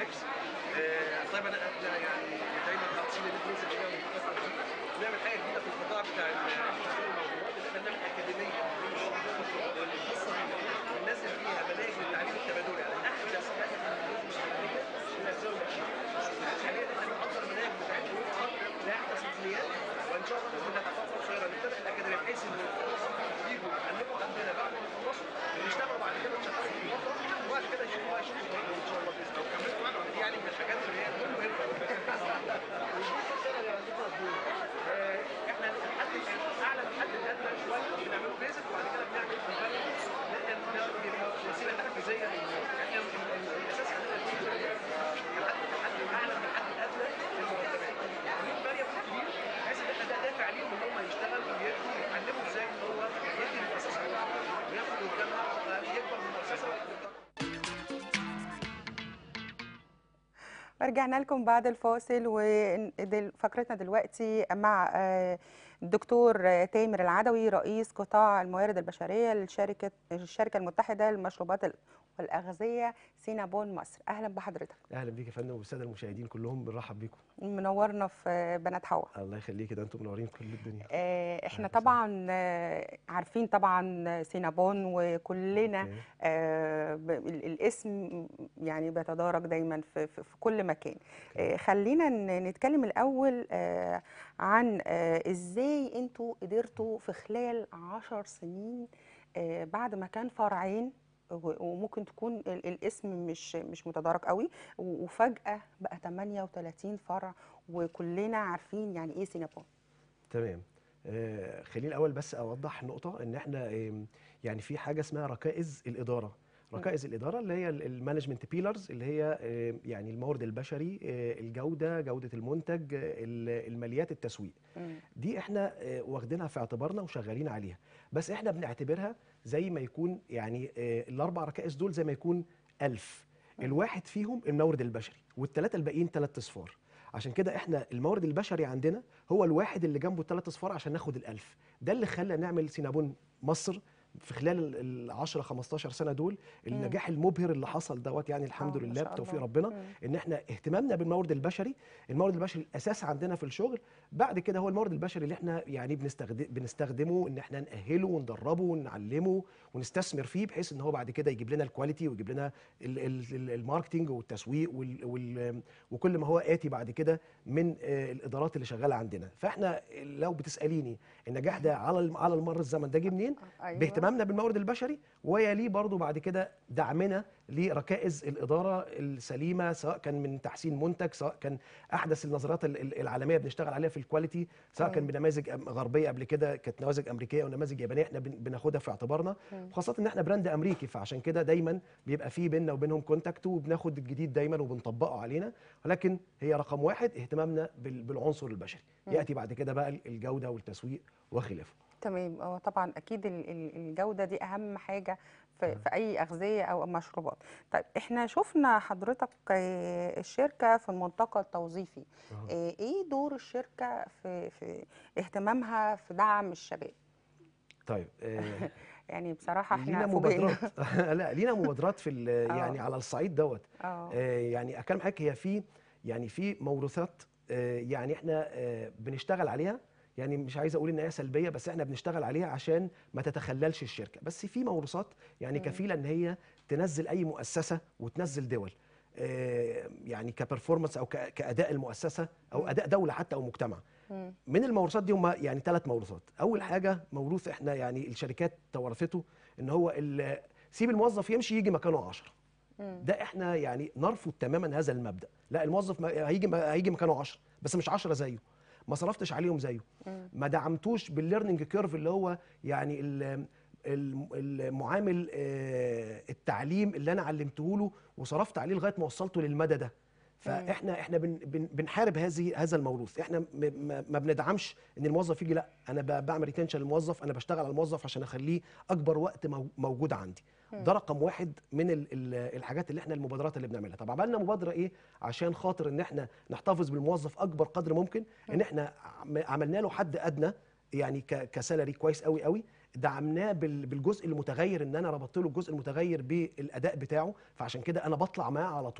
بالعكس آه، طيب انا احنا يعني دايما حاطين ان احنا ننزل شويه من الفتره دي نعمل حاجه جديده في القطاع بتاع التسويق الموضوعات ان احنا نعمل اكاديميه خاصه بينا وننزل فيها مناهج للتعليم التبادلي يعني احدث ما في التكنولوجيا الشبكيه من الزاويه حاليا احنا بنحضر مناهج بتاعتنا لاحدث التقنيات وان شاء الله باذن الله هتحصل قصيره نبتدئ الاكاديميه بحيث ان يجوا يعلموا عندنا بعد ما يخلصوا يشتغلوا بعد كده نشغلهم في الفتره وبعد كده يشوفوا بقى شغل تاني ان شاء الله باذن الله دي يعني من الحاجات اللي هي المهمه آه، احنا هنحدد اعلى من الحد الادنى شويه بنعمله بيزك وبعد كده بنعمل مبرر لان ده بيبقى وسيله تحفيزيه للناس يعني ال- ال- الاساس عندنا في الحد اعلى من الحد الادنى للمرتبات في فاريبل كبير بحيث ان احنا ده دافع عليهم ان هم يشتغلوا ويدوا يتعلموا ازاي ان هو يدي المؤسسه بتاعته وياخد قدامها يكبر من المؤسسه رجعنا لكم بعد الفاصل وفقرتنا دلوقتي مع آه، الدكتور آه، تامر العدوي رئيس قطاع الموارد البشريه لشركه الشركه المتحده للمشروبات ال- والاغذيه سينابون مصر اهلا بحضرتك اهلا بيك يا فندم والساده المشاهدين كلهم بنرحب بيكم منورنا في بنات حوا الله يخليك ده انتم منورين كل الدنيا آه، احنا أهلا وسهلا. طبعا آه، عارفين طبعا سينابون وكلنا أوكي. آه، ب- ال- الاسم يعني بيتدارك دايما في, في, في كل مكان آه، خلينا ن- نتكلم الاول آه، عن آه، ازاي انتوا قدرتوا في خلال عشر سنين آه، بعد ما كان فرعين و- وممكن تكون ال- الاسم مش مش متدارك قوي و- وفجأة بقى 38 فرع وكلنا عارفين يعني ايه سينابون تمام آه خليني الاول بس اوضح نقطه ان احنا آم، يعني في حاجه اسمها ركائز الاداره ركائز الاداره اللي هي المانجمنت بيلرز اللي هي آم، يعني المورد البشري آه، الجوده جوده المنتج آه، ال- الماليات التسويق دي احنا آه، واخدينها في اعتبارنا وشغالين عليها بس احنا بنعتبرها زي ما يكون يعني آه، الاربع ركائز دول زي ما يكون ألف الواحد فيهم المورد البشري والثلاثه الباقيين ثلاث اصفار عشان كده احنا المورد البشري عندنا هو الواحد اللي جنبه ثلاث اصفار عشان ناخد الألف ده اللي خلى نعمل سينابون مصر في خلال ال 10 15 سنه دول النجاح المبهر اللي حصل دوت يعني الحمد آه، ما لله شاء بتوفيق الله. ربنا مم. ان احنا اهتمامنا بالمورد البشري المورد البشري الاساس عندنا في الشغل بعد كده هو المورد البشري اللي احنا يعني بنستخدم بنستخدمه ان احنا ناهله وندربه ونعلمه ونستثمر فيه بحيث ان هو بعد كده يجيب لنا الكواليتي ويجيب لنا ال- ال- ال- الماركتينج والتسويق وال وال وكل ما هو اتي بعد كده من آه، الادارات اللي شغاله عندنا فاحنا لو بتساليني النجاح ده على الم- على المر الزمن ده جه منين أيوة. باهتمامنا بالمورد البشري ويليه برضو بعد كده دعمنا لركائز الاداره السليمه سواء كان من تحسين منتج سواء كان احدث النظريات ال- ال- العالميه بنشتغل عليها في الكواليتي سواء كان بنماذج أم- غربيه قبل كده كانت نماذج امريكيه ونماذج يابانيه احنا بن- بناخدها في اعتبارنا خاصه ان احنا براند امريكي فعشان كده دايما بيبقى في بيننا وبينهم كونتاكت وبناخد الجديد دايما وبنطبقه علينا ولكن هي رقم واحد اهتمامنا بال- بالعنصر البشري ياتي بعد كده بقى الجوده والتسويق وخلافه تمام هو طبعا اكيد ال- ال- الجوده دي اهم حاجه في, في اي اغذيه او مشروبات طيب احنا شفنا حضرتك آه، الشركه في المنطقه التوظيفي أها. آه، ايه دور الشركه في في اهتمامها في دعم الشباب طيب آه يعني بصراحه لينا احنا فوجئنا مبادرات لا لينا مبادرات في ال- يعني آه. على الصعيد دوت اه آه، يعني اكلم حضرتك هي في يعني في موروثات آه، يعني احنا آه، بنشتغل عليها يعني مش عايز اقول ان هي سلبيه بس احنا بنشتغل عليها عشان ما تتخللش الشركه بس في موروثات يعني كفيله ان هي تنزل اي مؤسسه وتنزل دول آه، يعني كبرفورمانس او ك- كاداء المؤسسه او اداء دوله حتى او مجتمع مم. من الموروثات دي هم يعني ثلاث موروثات اول حاجه موروث احنا يعني الشركات توارثته ان هو ال- سيب الموظف يمشي يجي مكانه 10 مم. ده احنا يعني نرفض تماما هذا المبدا لا الموظف ما- هيجي هيجي مكانه 10 بس مش 10 زيه ما صرفتش عليهم زيه مم. ما دعمتوش بالليرنينج كيرف اللي هو يعني ال- الم- المعامل آه، التعليم اللي انا علمته له وصرفت عليه لغايه ما وصلته للمدى ده فاحنا احنا بن بن بنحارب هذه هذا الموروث احنا م- ما ما بندعمش ان الموظف يجي لا انا ب- بعمل ريتنشن للموظف انا بشتغل على الموظف عشان اخليه اكبر وقت مو- موجود عندي ده رقم واحد من ال ال الحاجات اللي احنا المبادرات اللي بنعملها طب عملنا مبادره ايه عشان خاطر ان احنا نحتفظ بالموظف اكبر قدر ممكن ان احنا عم- عملنا له حد ادنى يعني ك- كسالري كويس قوي قوي دعمناه بال- بالجزء المتغير ان انا ربطت له الجزء المتغير بالاداء بتاعه فعشان كده انا بطلع معاه على طول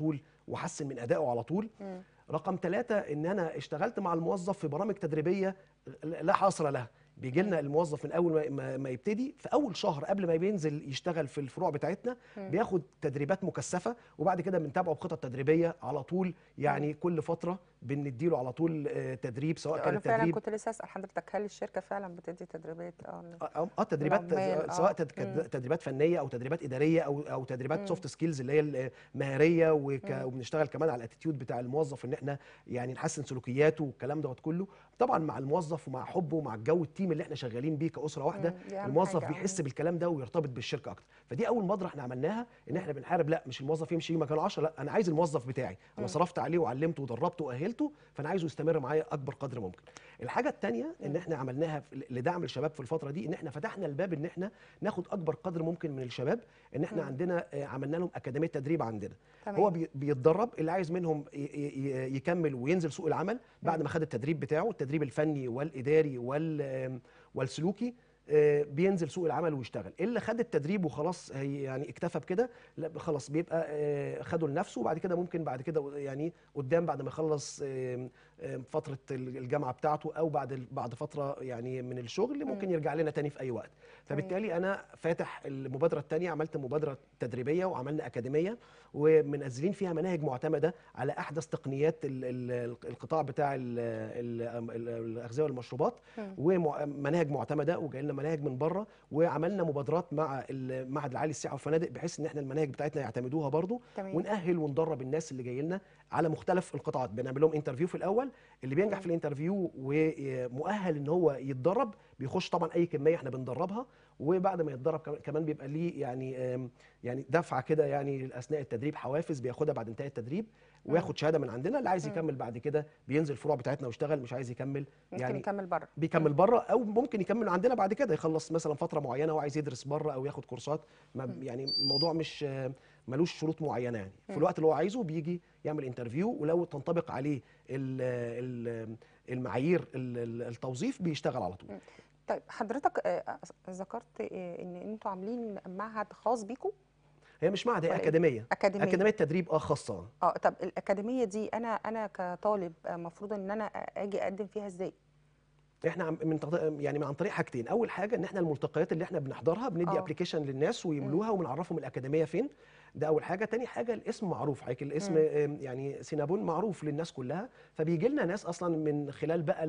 وحسن من ادائه على طول مم. رقم ثلاثة ان انا اشتغلت مع الموظف في برامج تدريبيه لا حصر لها بيجي لنا الموظف من اول ما- ما, ما يبتدي في اول شهر قبل ما بينزل يشتغل في الفروع بتاعتنا مم. بياخد تدريبات مكثفه وبعد كده بنتابعه بخطط تدريبيه على طول يعني كل فتره بنديله على طول آه، تدريب سواء كان انا فعلا التدريب كنت لسه اسال حضرتك هل الشركه فعلا بتدي تدريبات اه اه آه، تدريبات العمال، سواء آه. تد- مم. تدريبات فنيه او تدريبات اداريه او او مم. تدريبات سوفت سكيلز اللي هي المهاريه وك- مم. وبنشتغل كمان على الاتيتيود بتاع الموظف ان احنا يعني نحسن سلوكياته والكلام دوت كله طبعا مع الموظف ومع حبه ومع الجو التيم اللي احنا شغالين بيه كاسره واحده مم. دي أهم الموظف حاجة، آه. بيحس بالكلام ده ويرتبط بالشركه اكتر فدي اول مبادره احنا عملناها ان احنا بنحارب لا مش الموظف يمشي مكانه 10 لا انا عايز الموظف بتاعي انا مم. صرفت عليه وعلمته ودربته واهلته فانا عايزه يستمر معايا اكبر قدر ممكن الحاجه الثانيه ان مم. احنا عملناها في- لدعم الشباب في الفتره دي ان احنا فتحنا الباب ان احنا ناخد اكبر قدر ممكن من الشباب ان احنا مم. عندنا آه، عملنا لهم اكاديميه تدريب عندنا تمام هو بي- بيتدرب اللي عايز منهم ي- ي- يكمل وينزل سوق العمل بعد مم. ما خد التدريب بتاعه التدريب الفني والاداري وال آم، والسلوكي آه، بينزل سوق العمل ويشتغل اللي خد التدريب وخلاص هي يعني اكتفى بكده لا خلاص بيبقى آه، خده لنفسه وبعد كده ممكن بعد كده يعني قدام بعد ما يخلص آم، آم، فتره الجامعه بتاعته او بعد ال- بعد فتره يعني من الشغل ممكن مم. يرجع لنا تاني في اي وقت فبالتالي انا فاتح المبادره الثانيه عملت مبادره تدريبيه وعملنا اكاديميه ومنزلين فيها مناهج معتمده على احدث تقنيات ال- ال- القطاع بتاع ال- ال- ال- الاغذيه والمشروبات مم. ومناهج معتمده وجاي لنا مناهج من بره وعملنا مبادرات مع المعهد العالي للسياحه والفنادق بحيث ان احنا المناهج بتاعتنا يعتمدوها برضو تمام ونأهل وندرب الناس اللي جاي لنا على مختلف القطاعات بنعمل لهم انترفيو في الاول اللي بينجح مم. في الانترفيو ومؤهل ان هو يتدرب بيخش طبعا اي كميه احنا بندربها وبعد ما يتدرب كمان- كمان بيبقى ليه يعني آم، يعني دفعه كده يعني اثناء التدريب حوافز بياخدها بعد انتهاء التدريب مم. وياخد شهاده من عندنا اللي عايز مم. يكمل بعد كده بينزل الفروع بتاعتنا ويشتغل مش عايز يكمل ممكن يعني يكمل بره بيكمل بره او ممكن يكمل عندنا بعد كده يخلص مثلا فتره معينه وعايز يدرس بره او ياخد كورسات ما مم. يعني الموضوع مش ملوش شروط معينه يعني في مم. الوقت اللي هو عايزه بيجي يعمل انترفيو ولو تنطبق عليه ال ال المعايير ال- ال- التوظيف بيشتغل على طول طيب حضرتك آه، ذكرت آه، ان انتوا عاملين معهد خاص بيكم هي مش معهد هي ولا إيه؟ اكاديميه اكاديميه اكاديميه تدريب اه خاصه اه طب الاكاديميه دي انا انا كطالب المفروض ان انا اجي اقدم فيها ازاي احنا عم- من تغ- يعني من عن طريق حاجتين اول حاجه ان احنا الملتقيات اللي احنا بنحضرها بندي آه. ابلكيشن للناس ويملوها وبنعرفهم الاكاديميه فين ده اول حاجه تاني حاجه الاسم معروف حضرتك الاسم مم. آم، يعني سينابون معروف للناس كلها فبيجي لنا ناس اصلا من خلال بقى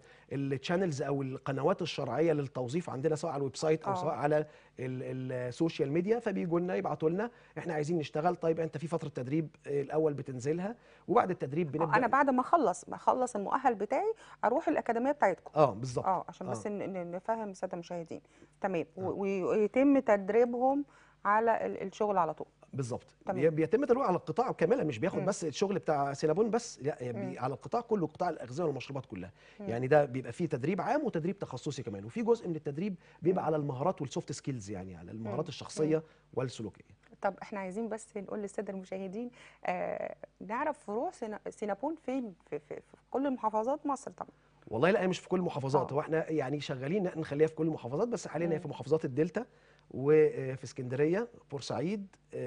الشانلز او القنوات الشرعيه للتوظيف عندنا سواء على الويب سايت او آه. سواء على ال- السوشيال ميديا فبيجوا لنا يبعتوا لنا احنا عايزين نشتغل طيب انت في فتره تدريب آه، الاول بتنزلها وبعد التدريب آه، بنبدا انا بعد ما اخلص ما اخلص المؤهل بتاعي اروح الاكاديميه بتاعتكم اه بالظبط اه عشان آه. بس ن- ن- نفهم الساده المشاهدين تمام و- آه. ويتم تدريبهم على ال- الشغل على طول بالظبط تمام. بي- بيتم تدريبه على القطاع كاملا مش بياخد مم. بس الشغل بتاع سينابون بس لا مم. بي على القطاع كله قطاع الاغذيه والمشروبات كلها مم. يعني ده بيبقى فيه تدريب عام وتدريب تخصصي كمان وفي جزء من التدريب بيبقى مم. على المهارات والسوفت سكيلز يعني على مم. المهارات الشخصيه والسلوكيه طب احنا عايزين بس نقول للساده المشاهدين آه نعرف فروع سينا- سينابون فين في, في, في كل محافظات مصر طبعا والله لا هي مش في كل المحافظات آه. هو احنا يعني شغالين ان نخليها في كل المحافظات بس حاليا هي مم. في محافظات الدلتا وفي اسكندريه بورسعيد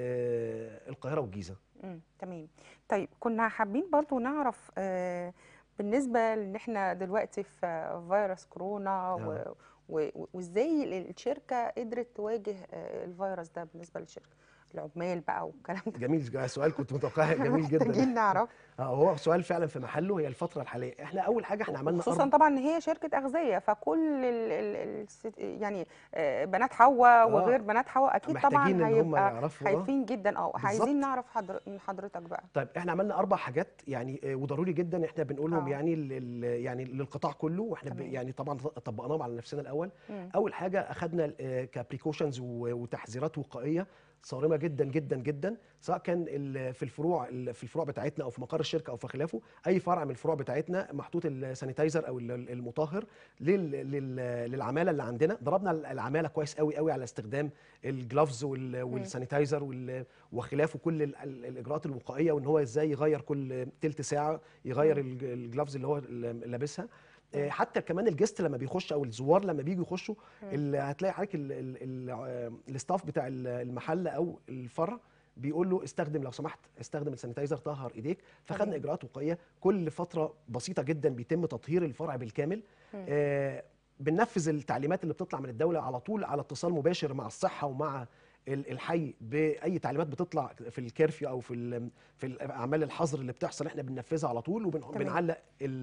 آه، القاهره والجيزه امم تمام طيب كنا حابين برضو نعرف آه بالنسبه ان احنا دلوقتي في فيروس كورونا و- آه. و- وازاي الشركه قدرت تواجه آه، الفيروس ده بالنسبه للشركه العمال بقى والكلام ده جميل سؤال كنت متوقعه جميل جدا محتاجين نعرف اه هو سؤال فعلا في محله هي الفتره الحاليه احنا اول حاجه احنا عملنا خصوصا أربع- طبعا ان هي شركه اغذيه فكل ال ال الست- يعني آه، بنات حواء آه. وغير بنات حواء اكيد طبعا محتاجين ان هم هيبقى يعرفوا آه. خايفين جدا اه عايزين بالظبط. نعرف حضر من حضرتك بقى طيب احنا عملنا اربع حاجات يعني آه، وضروري جدا احنا بنقولهم آه. يعني لل يعني للقطاع كله واحنا ب- تمام. يعني طبعا طبقناهم على نفسنا الاول مم. اول حاجه اخذنا كبريكوشنز وتحذيرات وقائيه صارمه جدا جدا جدا سواء كان ال- في الفروع ال- في الفروع بتاعتنا او في مقر الشركه او في خلافه اي فرع من الفروع بتاعتنا محطوط السانيتايزر او ال- ال- المطهر لل- لل- للعماله اللي عندنا ضربنا العماله كويس قوي قوي على استخدام الجلافز وال- والسانيتايزر وال- وخلافه كل ال- ال- الاجراءات الوقائيه وان هو ازاي يغير كل تلت ساعه يغير الج- الجلافز اللي هو ال- لابسها آه، حتى كمان الجست لما بيخش او الزوار لما بيجوا يخشوا ال- هتلاقي حضرتك ال- ال- ال- آه، الاستاف بتاع ال- المحل او الفرع بيقول له استخدم لو سمحت استخدم السانيتايزر طهر ايديك فخدنا تمام. اجراءات وقائيه كل فتره بسيطه جدا بيتم تطهير الفرع بالكامل مم. آه بننفذ التعليمات اللي بتطلع من الدوله على طول على اتصال مباشر مع الصحه ومع ال- الحي باي تعليمات بتطلع في الكيرفيو او في ال- في اعمال الحظر اللي بتحصل احنا بننفذها على طول تمام. وبنعلق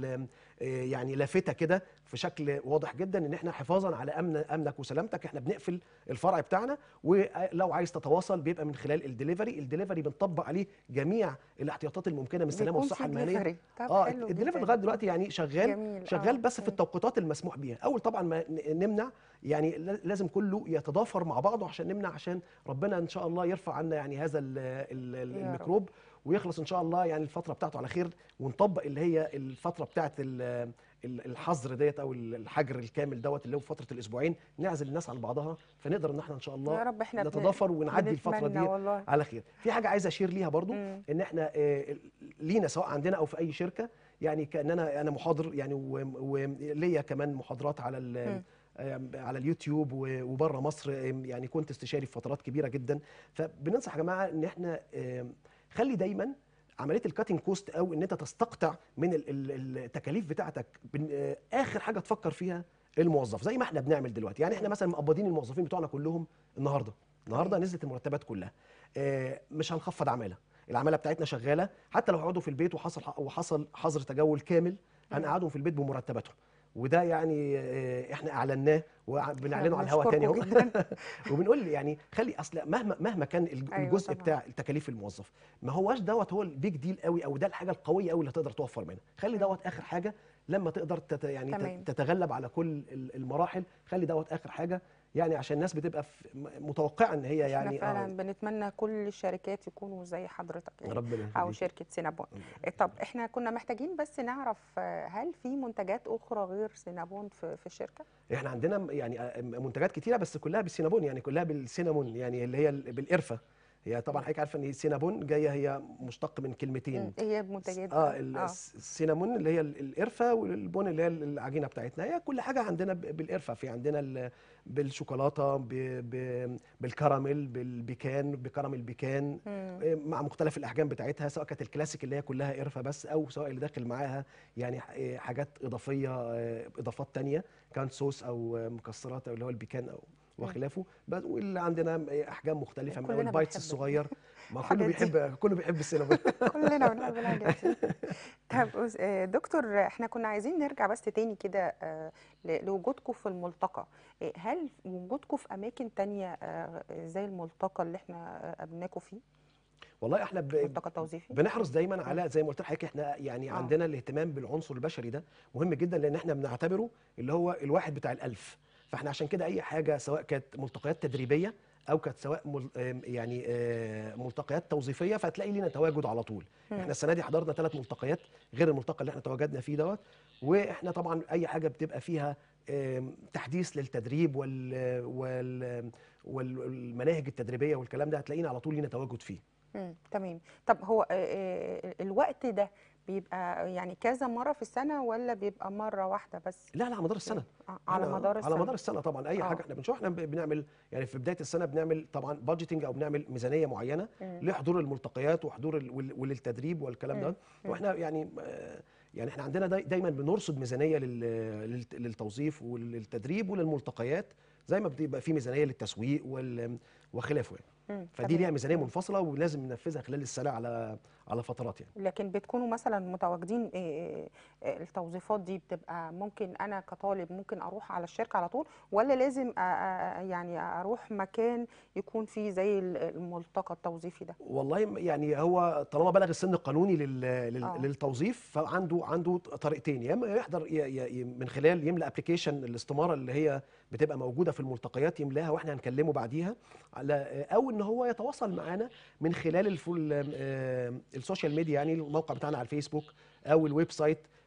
يعني لافته كده في شكل واضح جدا ان احنا حفاظا على امن امنك وسلامتك احنا بنقفل الفرع بتاعنا ولو عايز تتواصل بيبقى من خلال الدليفري الدليفري بنطبق عليه جميع الاحتياطات الممكنه من السلامه بيكون والصحه في المهنيه delivery. طب اه حلو الدليفري جداً. لغايه دلوقتي يعني شغال جميل، شغال آه. بس في مم. التوقيتات المسموح بيها اول طبعا ما ن- نمنع يعني ل- لازم كله يتضافر مع بعضه عشان نمنع عشان ربنا ان شاء الله يرفع عنا يعني هذا ال ال ال يا رب. الميكروب ويخلص ان شاء الله يعني الفتره بتاعته على خير ونطبق اللي هي الفتره بتاعت ال- ال- الحظر ديت او ال- الحجر الكامل دوت اللي هو فتره الاسبوعين نعزل الناس عن بعضها فنقدر ان احنا ان شاء الله يا رب احنا بن- نتضافر ونعدي الفتره بنتمنى دي والله على خير في حاجه عايز اشير ليها برضو مم. ان احنا آه، لينا سواء عندنا او في اي شركه يعني كان انا انا محاضر يعني و- وليا كمان محاضرات على ال- مم. آه، على اليوتيوب و- وبره مصر آه، يعني كنت استشاري في فترات كبيره جدا فبننصح يا جماعه ان احنا آه، خلي دايما عمليه الكاتنج كوست او ان انت تستقطع من ال- ال- التكاليف بتاعتك بن- آه، اخر حاجه تفكر فيها الموظف زي ما احنا بنعمل دلوقتي يعني احنا مثلا مقبضين الموظفين بتوعنا كلهم النهارده النهارده تمام. نزلت المرتبات كلها آه، مش هنخفض عماله العماله بتاعتنا شغاله حتى لو قعدوا في البيت وحصل وحصل حظر تجول كامل هنقعدهم في البيت بمرتباتهم وده يعني آه، احنا اعلناه وبنعلنه على الهواء تاني اهو بنشكركم جداً. وبنقول يعني خلي اصل مهما مهما كان الج- أيوة الجزء طبعاً. بتاع التكاليف الموظف ما هواش دوت هو البيج ديل قوي او ده الحاجه القويه قوي اللي تقدر توفر منها خلي دوت اخر حاجه لما تقدر تت يعني تمام. تت- تتغلب على كل ال- المراحل خلي دوت اخر حاجه يعني عشان الناس بتبقى في- م- متوقعه ان هي احنا يعني فعلا بنتمنى كل الشركات يكونوا زي حضرتك يعني ربنا او يخليك. شركه سينابون طب احنا كنا محتاجين بس نعرف آه، هل في منتجات اخرى غير سينابون في في الشركه احنا عندنا م- يعني آه، منتجات كتيره بس كلها بالسينابون يعني كلها بالسينامون يعني اللي هي ال- بالقرفه هي طبعا حضرتك عارفه ان السينابون جايه هي مشتق من كلمتين مم، ايه المنتجات اه دي؟ ال- الس- السينامون اللي هي ال- القرفه والبون اللي هي العجينه بتاعتنا هي كل حاجه عندنا ب- بالقرفه في عندنا ال- بالشوكولاته ب- ب- بالكراميل بالبيكان بكراميل بيكان مم. آه، مع مختلف الاحجام بتاعتها سواء كانت الكلاسيك اللي هي كلها قرفه بس او سواء اللي داخل معاها يعني ح- آه، حاجات اضافيه آه، اضافات تانية كان صوص او آه، مكسرات او اللي هو البيكان او وخلافه بس واللي عندنا احجام مختلفه من كلنا اول البايتس بنحب الصغير ما كله الحاجات دي. بيحب كله بيحب السينامون كلنا بنحب الحاجات دي طب أس- آه، دكتور احنا كنا عايزين نرجع بس تاني كده آه، ل- لوجودكم في الملتقى آه، هل وجودكم في اماكن تانية آه، زي الملتقى اللي احنا آه، قابلناكم فيه والله احنا ب... ملتقى التوظيفي بنحرص دايما على زي ما قلت لحضرتك احنا يعني آه. عندنا الاهتمام بالعنصر البشري ده مهم جدا لان احنا بنعتبره اللي هو الواحد بتاع الالف فاحنا عشان كده اي حاجه سواء كانت ملتقيات تدريبيه او كانت سواء مل... آم، يعني آه، ملتقيات توظيفيه فهتلاقي لينا تواجد على طول مم. احنا السنه دي حضرنا ثلاث ملتقيات غير الملتقى اللي احنا تواجدنا فيه دوت واحنا طبعا اي حاجه بتبقى فيها آم، تحديث للتدريب وال... وال... والمناهج التدريبيه والكلام ده هتلاقينا على طول لينا تواجد فيه مم. تمام طب هو آه، آه، الوقت ده بيبقى يعني كذا مرة في السنة ولا بيبقى مرة واحدة بس لا لا على مدار السنه آه، على إحنا مدار السنة على مدار السنه طبعا اي آه. حاجه احنا بنشوف احنا ب- بنعمل يعني في بدايه السنه بنعمل طبعا بادجيتنج او بنعمل ميزانيه معينه مم. لحضور الملتقيات وحضور ال- وال- وللتدريب والكلام مم. ده مم. واحنا يعني آه، يعني احنا عندنا داي دايما بنرصد ميزانيه لل- للت- للتوظيف وللتدريب وللملتقيات زي ما بتبقى في ميزانيه للتسويق وال- وخلافه يعني مم. فدي تمام. ليها ميزانيه مم. منفصله ولازم ننفذها خلال السنه على على فترات يعني لكن بتكونوا مثلا متواجدين آه، آه، التوظيفات دي بتبقى ممكن انا كطالب ممكن اروح على الشركه على طول ولا لازم أ- أ- يعني اروح مكان يكون فيه زي ال- الملتقى التوظيفي ده والله م- يعني هو طالما بلغ السن القانوني لل... لل... آه. للتوظيف فعنده عنده طريقتين يا اما يحضر ي... ي... ي- من خلال يملى ابلكيشن الاستماره اللي هي بتبقى موجوده في الملتقيات يملاها واحنا هنكلمه بعديها على او ان هو يتواصل معانا من خلال الفول... آه، السوشيال ميديا يعني الموقع بتاعنا على الفيسبوك او الويب سايت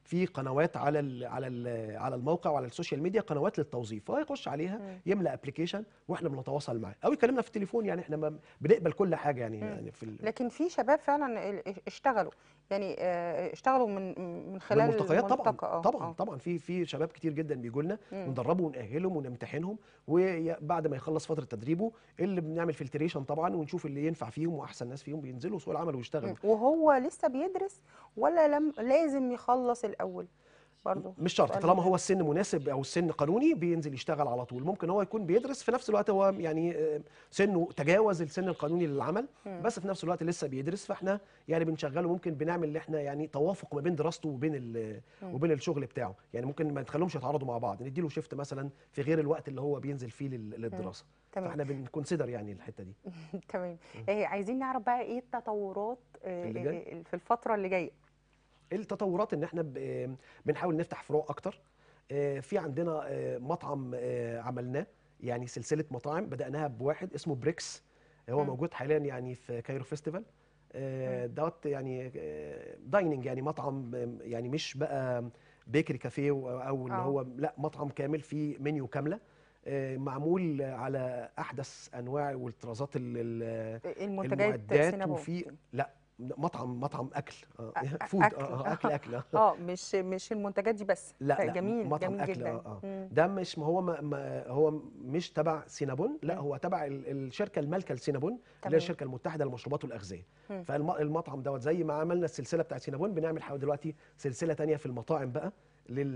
في قنوات على ال على ال على الموقع وعلى السوشيال ميديا قنوات للتوظيف فهو يخش عليها مم. يملى ابلكيشن واحنا بنتواصل معاه او يكلمنا في التليفون يعني احنا ما بنقبل كل حاجه يعني مم. يعني في ال- لكن في شباب فعلا ال- اشتغلوا يعني آه، اشتغلوا من من خلال والملتقيات طبعا الملتقى، آه، طبعا آه. طبعا في في شباب كتير جدا بيجوا لنا مم. وندربهم ونأهلهم ونمتحنهم وبعد ما يخلص فتره تدريبه اللي بنعمل فلتريشن طبعا ونشوف اللي ينفع فيهم واحسن ناس فيهم بينزلوا سوق العمل ويشتغلوا مم. وهو لسه بيدرس ولا لم لازم يخلص الاول برضه مش شرط سؤال طالما مهم. هو السن مناسب او السن قانوني بينزل يشتغل على طول ممكن هو يكون بيدرس في نفس الوقت هو يعني آه، سنه تجاوز السن القانوني للعمل مم. بس في نفس الوقت لسه بيدرس فاحنا يعني بنشغله ممكن بنعمل اللي احنا يعني توافق ما بين دراسته وبين ال- مم. وبين الشغل بتاعه يعني ممكن ما نخليهمش يتعارضوا مع بعض نديله شيفت مثلا في غير الوقت اللي هو بينزل فيه لل- للدراسه تمام فاحنا بنكونسيدر يعني الحته دي تمام آه، عايزين نعرف بقى ايه التطورات آه، اللي جاي؟ آه، في الفتره اللي جايه التطورات ان احنا ب- بنحاول نفتح فروع اكتر آه، في عندنا آه، مطعم آه، عملناه يعني سلسله مطاعم بداناها بواحد اسمه بريكس هو مم. موجود حاليا يعني في كايرو فيستيفال آه، دوت يعني آه، دايننج يعني مطعم آه، يعني مش بقى بيكري كافيه او أو اللي آه. هو لا مطعم كامل فيه منيو كامله آه، معمول على احدث انواع والطرازات ال- ال- المنتجات المعدات سينابون وفي لا مطعم مطعم اكل آه، أ- فود أكل. آه، آه، اكل اكل آه. اه مش مش المنتجات دي بس لا ده لا جميل مطعم جميل اكل جدا اه اه مم. ده مش ما هو ما ما هو مش تبع سينابون لا مم. هو تبع ال- الشركه المالكه لسينابون اللي تمام. هي الشركه المتحده للمشروبات والاغذيه مم. فالمطعم دوت زي ما عملنا السلسله بتاعت سينابون بنعمل حاول دلوقتي سلسله تانية في المطاعم بقى لل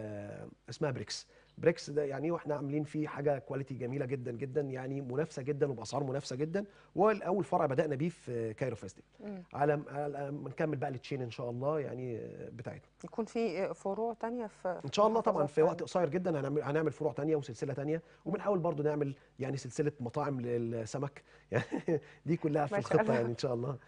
اسمها بريكس بريكس ده يعني واحنا عاملين فيه حاجه كواليتي جميله جدا جدا يعني منافسه جدا وباسعار منافسه جدا والاول فرع بدانا بيه في كايرو فيستيفال مم. على على ما نكمل بقى التشين ان شاء الله يعني بتاعتنا يكون في فروع تانية في ان شاء الله طبعا محافظات في وقت تانية. قصير جدا هنعمل هنعمل فروع تانية وسلسله تانية وبنحاول برضو نعمل يعني سلسله مطاعم للسمك يعني دي كلها في ما شاء الخطه الله. يعني ان شاء الله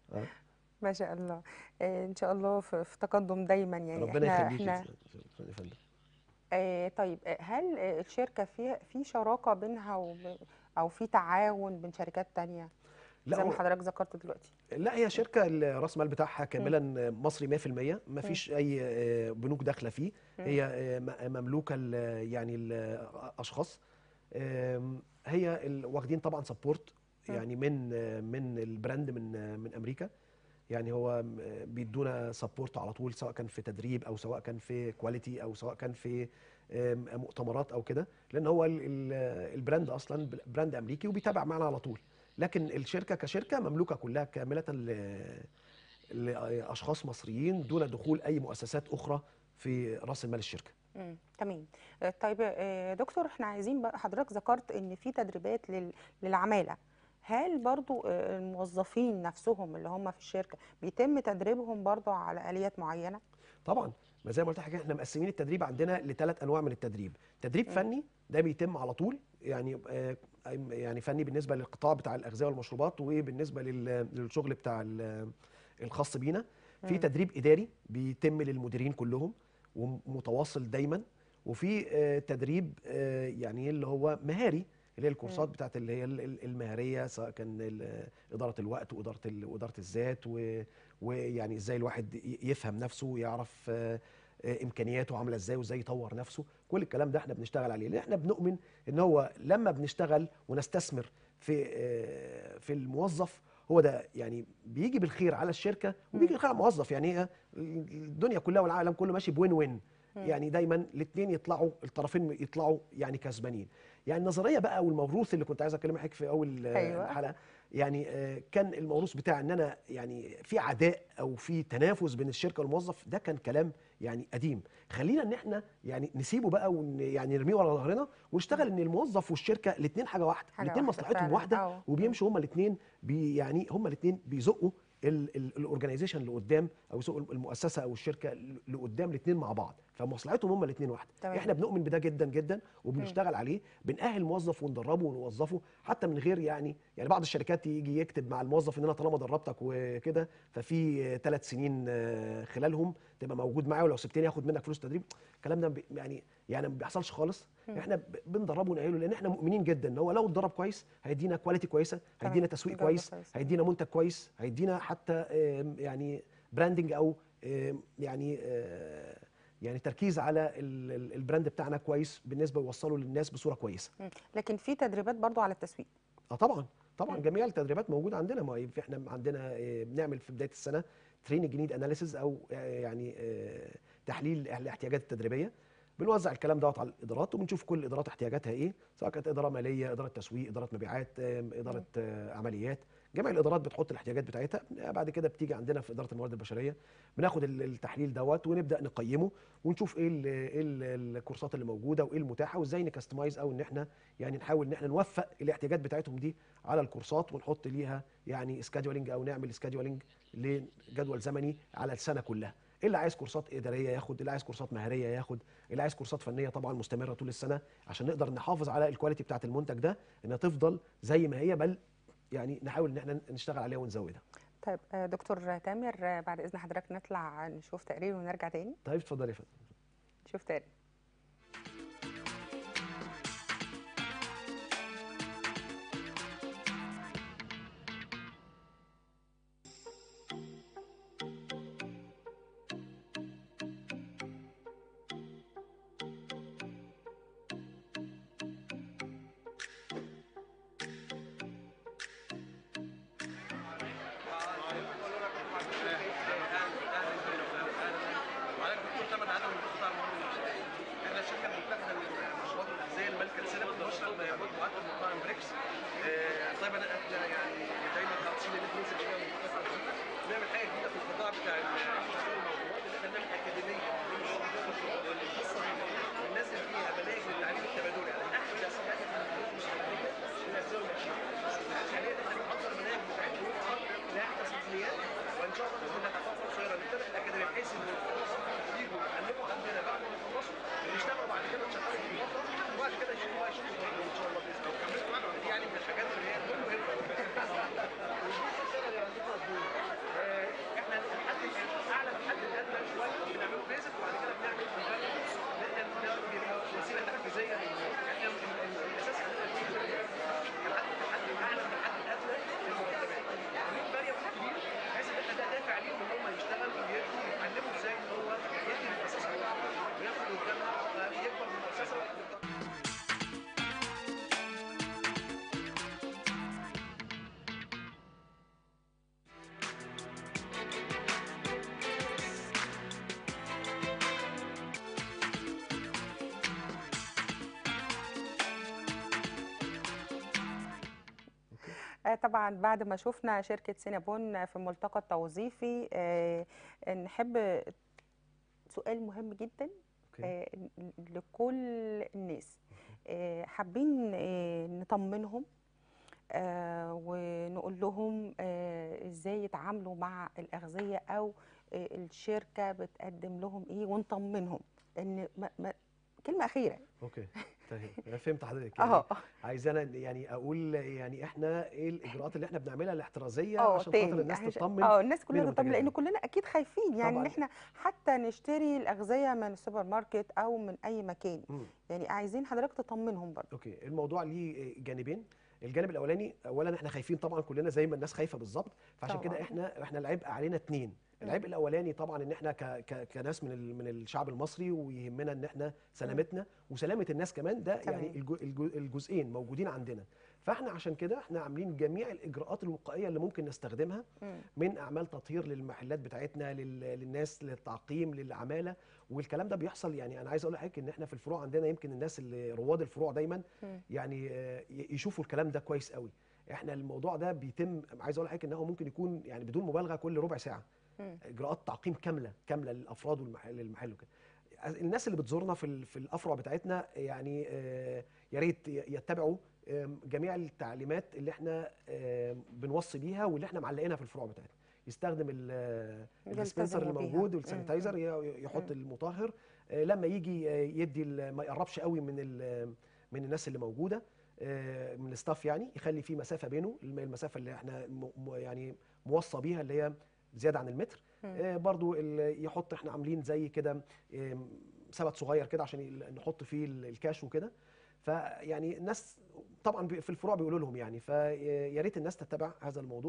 ما شاء الله آه، ان شاء الله في, في تقدم دايما يعني ربنا احنا يخليك احنا يا فندم آه، طيب آه، هل آه، الشركه فيها في شراكه بينها وب... او في تعاون بين شركات تانية لا زي ما هو- حضرتك ذكرت دلوقتي لا هي شركه الراس مال بتاعها كاملا مصري 100% ما فيش اي آه، بنوك داخله فيه مم. هي آه، م- مملوكه ل- يعني الاشخاص آم، هي ال- واخدين طبعا سبورت مم. يعني من آه، من البراند من آه، من امريكا يعني هو م- بيدونا سبورت على طول سواء كان في تدريب او سواء كان في كواليتي او سواء كان في آم، مؤتمرات او كده لان هو ال- ال- البراند اصلا براند امريكي وبيتابع معنا على طول لكن الشركه كشركه مملوكه كلها كامله ل- لاشخاص مصريين دون دخول اي مؤسسات اخرى في راس المال الشركه مم. تمام آه، طيب آه، دكتور احنا عايزين بقى حضرتك ذكرت ان في تدريبات لل... للعماله هل برضو آه، الموظفين نفسهم اللي هم في الشركه بيتم تدريبهم برضو على اليات معينه طبعا ما زي ما قلت لحضرتك احنا مقسمين التدريب عندنا لثلاث انواع من التدريب تدريب مم. فني ده بيتم على طول يعني آه، يعني فني بالنسبه للقطاع بتاع الاغذيه والمشروبات وبالنسبه لل- للشغل بتاع ال- الخاص بينا في مم. تدريب اداري بيتم للمديرين كلهم ومتواصل دايما وفي آه، تدريب آه، يعني اللي هو مهاري اللي هي الكورسات مم. بتاعت اللي هي ال- ال- المهاريه سواء كان ال- اداره الوقت واداره ال- واداره الذات و- ويعني ازاي الواحد ي- يفهم نفسه ويعرف آه، آه، امكانياته عامله ازاي وازاي يطور نفسه كل الكلام ده احنا بنشتغل عليه لان احنا بنؤمن ان هو لما بنشتغل ونستثمر في آه، في الموظف هو ده يعني بيجي بالخير على الشركه وبيجي بالخير على الموظف يعني هي الدنيا كلها والعالم كله ماشي بوين وين مم. يعني دايما الاثنين يطلعوا الطرفين يطلعوا يعني كسبانين يعني النظريه بقى والموروث اللي كنت عايز اكلمك حضرتك في اول آه، أيوة. الحلقه يعني آه، كان الموروث بتاع ان انا يعني في عداء او في تنافس بين الشركه والموظف ده كان كلام يعني قديم خلينا ان احنا يعني نسيبه بقى ون يعني نرميه ورا ظهرنا ونشتغل ان الموظف والشركه الاثنين حاجه واحده حاجة الاثنين واحدة مصلحتهم فعلاً. واحده أه. وبيمشوا هما الاثنين بي يعني هما الاثنين بيزقوا الاورجنايزيشن لقدام او يزقوا المؤسسه او الشركه ل- لقدام الاثنين مع بعض فمصلحتهم هما الاثنين واحده تمام. احنا بنؤمن بده جدا جدا وبنشتغل عليه بنأهل موظف وندربه ونوظفه حتى من غير يعني يعني بعض الشركات يجي يكتب مع الموظف ان انا طالما دربتك وكده ففي ثلاث سنين آه، خلالهم تبقى موجود معايا ولو سبتني اخد منك فلوس تدريب الكلام ده بي- يعني يعني ما بيحصلش خالص احنا ب- بندربه ونأهله لان احنا مؤمنين جدا ان هو لو اتدرب كويس هيدينا كواليتي كويسه تمام. هيدينا تسويق جودة كويس كويسة. هيدينا منتج كويس هيدينا حتى آم، يعني براندنج او آم، يعني آه، يعني تركيز على ال- ال- البراند بتاعنا كويس بالنسبه يوصله للناس بصوره كويسه مم. لكن في تدريبات برضو على التسويق اه طبعا طبعا مم. جميع التدريبات موجوده عندنا ما هي- في- احنا عندنا آه، بنعمل في بدايه السنه تريننج نيد اناليسيز او آه، يعني آه، تحليل الاحتياجات التدريبيه بنوزع الكلام دوت على الادارات وبنشوف كل ادارات احتياجاتها ايه سواء كانت اداره ماليه اداره تسويق اداره مبيعات آم، اداره آه، عمليات جميع الادارات بتحط الاحتياجات بتاعتها آه، بعد كده بتيجي عندنا في اداره الموارد البشريه بناخد ال- التحليل دوت ونبدا نقيمه ونشوف ايه ال ايه ال الكورسات اللي موجوده وايه المتاحه وازاي نكستمايز او ان احنا يعني نحاول ان احنا نوفق الاحتياجات بتاعتهم دي على الكورسات ونحط ليها يعني سكادولينج او نعمل سكادولينج لجدول زمني على السنه كلها اللي عايز كورسات اداريه ياخد اللي عايز كورسات مهاريه ياخد اللي عايز كورسات فنيه طبعا مستمره طول السنه عشان نقدر نحافظ على الكواليتي بتاعه المنتج ده انها تفضل زي ما هي بل يعني نحاول ان احنا نشتغل عليها ونزودها طيب آه، دكتور تامر آه، بعد اذن حضرتك نطلع نشوف تقرير ونرجع تاني طيب اتفضل يا فندم نشوف تقرير وعليك دكتور تامر عدم من قطاع الموارد البشريه. احنا الشركه المتحده للمشروبات الغذائيه المالكه لسنه بنشرب مجموعات من مطاعم بريكس. آه، طيب انا احنا يعني دايما حاطين ان احنا ننزل الى المنتخب نعمل حاجه جديده في القطاع بتاع المشروبات الموضوعات ان احنا نعمل اكاديميه للمشروبات الفضائيه خاصه بينا وننزل فيها مناهج للتعليم التبادلي يعني احدث حاجه في العلوم الشرعيه الاسئله والمشاريع. حاليا احنا بنحضر مناهج بتاعتنا لاحدث التقنيات وان شاء الله باذن الله هتبقى قصيره نبتدئ الاكاديميه بحيث ان الخلاص يجوا يعلموا عندنا بعد ما يخلصوا ويشتغلوا بعد كده نشغلهم في الفتره وبعد كده يشوفوا بقى يشوفوا طريقهم ان شاء الله باذن الله دي يعني من الحاجات اللي هي مهمه آه، احنا الحد الاعلى من الحد الادنى شويه بنعمله بيزك وبعد كده بنعمل development لان ده بيبقى وسيله تحفيزيه للناس احنا ال- ال- الاساس عندنا في الحد الحد الاعلى من الحد الادنى للمرتبات عاملين فاريبل كبير بحيث ان احنا ده دافع ليهم ان هم يشتغلوا ويدوا ويتعلموا ازاي ان هو يدي للمؤسسه بتاعته وياخد قدامها يكبر من المؤسسه آه، طبعا بعد ما شفنا شركة سينابون في الملتقى التوظيفي آه، نحب سؤال مهم جدا اوكي آه، لكل الناس آه، حابين آه، نطمنهم آه، ونقول لهم آه، ازاي يتعاملوا مع الأغذية أو آه، الشركة بتقدم لهم ايه ونطمنهم ان ما ما كلمة أخيرة اوكي طيب انا فهمت حضرتك يعني اه عايز انا يعني اقول يعني احنا ايه الاجراءات اللي احنا بنعملها الاحترازيه اه عشان خاطر تاني الناس عش- تطمن اه الناس كلها من تطمن لان المنتجات كلنا اكيد خايفين يعني ان طبعاً. احنا حتى نشتري الاغذيه من السوبر ماركت او من اي مكان مم. يعني عايزين حضرتك تطمنهم برضه اوكي الموضوع ليه جانبين الجانب الاولاني اولا احنا خايفين طبعا كلنا زي ما الناس خايفه بالظبط فعشان كده طبعاً. احنا احنا العبء علينا اتنين العبء الاولاني طبعا ان احنا ك ك كناس من ال- من الشعب المصري ويهمنا ان احنا سلامتنا وسلامه الناس كمان ده تمام. يعني الجو- الجو- الجزئين موجودين عندنا فاحنا عشان كده احنا عاملين جميع الاجراءات الوقائيه اللي ممكن نستخدمها مم. من اعمال تطهير للمحلات بتاعتنا لل- للناس للتعقيم للعماله والكلام ده بيحصل يعني انا عايز اقول لحضرتك ان احنا في الفروع عندنا يمكن الناس اللي رواد الفروع دايما مم. يعني آه، ي- يشوفوا الكلام ده كويس قوي احنا الموضوع ده بيتم عايز اقول لحضرتك ان هو ممكن يكون يعني بدون مبالغه كل ربع ساعه مم. اجراءات تعقيم كامله كامله للافراد والمحل للمحل وكده الناس اللي بتزورنا في ال- في الافرع بتاعتنا يعني آه، يا ريت ي- يتبعوا آم، جميع التعليمات اللي احنا آم، بنوصي بيها واللي احنا معلقينها في الفروع بتاعتنا يستخدم ال- الديسبنسر اللي يلتزموا بيها. موجود مم. والسانيتايزر ي- يحط المطهر آه، لما يجي آه، يدي ال- ما يقربش قوي من ال- من الناس اللي موجوده آه، من الستاف يعني يخلي في مسافه بينه الم- المسافه اللي احنا م- م- يعني موصى بيها اللي هي زياده عن المتر مم. آه، برضو ال- يحط احنا عاملين زي كده آم، سبت صغير كده عشان ال- نحط فيه ال- الكاش وكده فيعني الناس طبعا بي- في الفروع بيقولوا لهم يعني فيا ريت الناس تتبع هذا الموضوع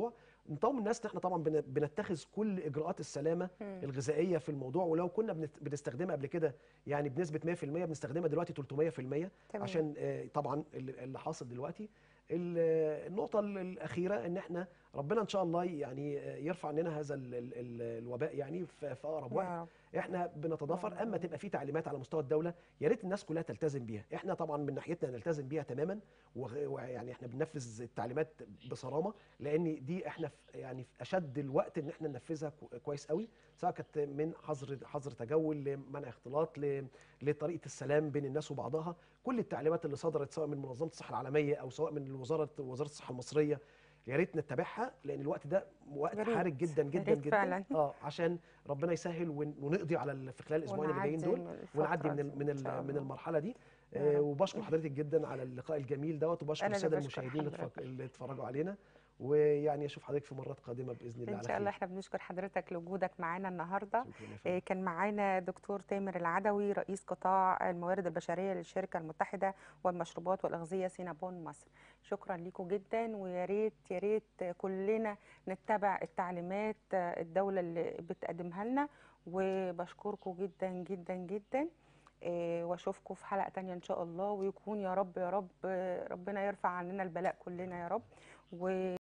نطمن الناس ان احنا طبعا بن- بنتخذ كل اجراءات السلامه مم. الغذائيه في الموضوع ولو كنا بنت- بنستخدمها قبل كده يعني بنسبه 100% بنستخدمها دلوقتي 300% تمام. عشان آه، طبعا اللي اللي حاصل دلوقتي ال- آه، النقطه ال- الاخيره ان احنا ربنا ان شاء الله يعني آه، يرفع عننا هذا ال- ال- ال- الوباء يعني في في اقرب وقت يا رب احنا بنتضافر اما تبقى في تعليمات على مستوى الدوله يا ريت الناس كلها تلتزم بيها احنا طبعا من ناحيتنا نلتزم بيها تماما وغ- ويعني احنا بننفذ التعليمات بصرامه لان دي احنا في يعني في اشد الوقت ان احنا ننفذها كو- كويس قوي سواء كانت من حظر حظر تجول لمنع اختلاط ل- لطريقه السلام بين الناس وبعضها كل التعليمات اللي صدرت سواء من منظمه الصحه العالميه او سواء من وزاره وزاره الصحه المصريه يا ريت نتبعها لان الوقت ده وقت يا ريت. حرج جدا يا جدا ريت جدا فعلا. اه عشان ربنا يسهل ون- ونقضي على ال- في خلال الاسبوعين اللي جايين ونعدي دول من الفترة ونعدي من دي ال- من إن شاء ال- من الله. المرحله دي يا آه، رب. وبشكر حضرتك جدا على اللقاء الجميل دوت وبشكر أنا اللي الساده بشكر المشاهدين اللي حضرتك. اتفرج- اللي اتفرجوا علينا ويعني اشوف حضرتك في مرات قادمه باذن الله ان على شاء الله خير احنا بنشكر حضرتك لوجودك معانا النهارده شكرا يا آه، فندم. كان معانا دكتور تامر العدوي رئيس قطاع الموارد البشريه للشركه المتحده والمشروبات والاغذيه سينابون مصر شكرا لكم جدا ويا ريت يا ريت كلنا نتبع التعليمات آه، الدوله اللي بتقدمها لنا وبشكركم جدا جدا جدا آه، واشوفكم في حلقه تانية ان شاء الله ويكون يا رب يا رب آه، ربنا يرفع عننا البلاء كلنا يا رب و